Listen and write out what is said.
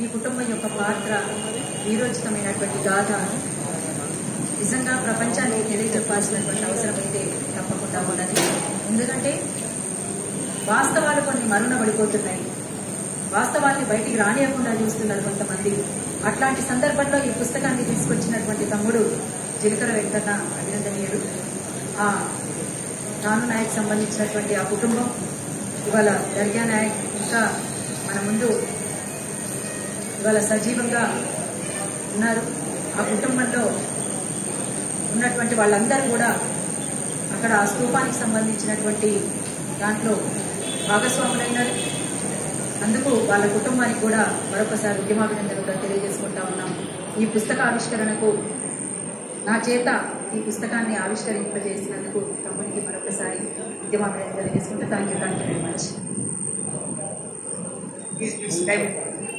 ఈ కుటుంబం యొక్క పాత్ర వీరోచితమైనటువంటి గాథ నిజంగా ప్రపంచానికి తెలియజెప్పాల్సినటువంటి అవసరం అయితే తప్పకుండా ఉన్నది ఎందుకంటే వాస్తవాలు కొన్ని మరుణ పడిపోతున్నాయి వాస్తవాన్ని బయటికి రానియకుండా చూస్తున్నారు కొంతమంది అట్లాంటి సందర్భంలో ఈ పుస్తకాన్ని తీసుకొచ్చినటువంటి తమ్ముడు జిలకర వెంకన్న అభినందనీయుడు ఆ నాను నాయక్ సంబంధించినటువంటి ఆ కుటుంబం ఇవాళ దర్గా నాయక్ ఇంకా మన ముందు ఇవాళ సజీవంగా ఉన్నారు ఆ కుటుంబంలో ఉన్నటువంటి వాళ్ళందరూ కూడా అక్కడ ఆ స్తూపానికి సంబంధించినటువంటి దాంట్లో భాగస్వాములైనారు అందుకు వాళ్ళ కుటుంబానికి కూడా మరొకసారి ఉద్యమాభినందనలు కూడా తెలియజేసుకుంటా ఉన్నాం ఈ పుస్తక ఆవిష్కరణకు నా చేత ఈ పుస్తకాన్ని ఆవిష్కరింపజేసినందుకు తమ్ముడికి మరొకసారి ఉద్యమాభినందనలు తెలియజేసుకుంటా thank you thank you very much Please, please, time.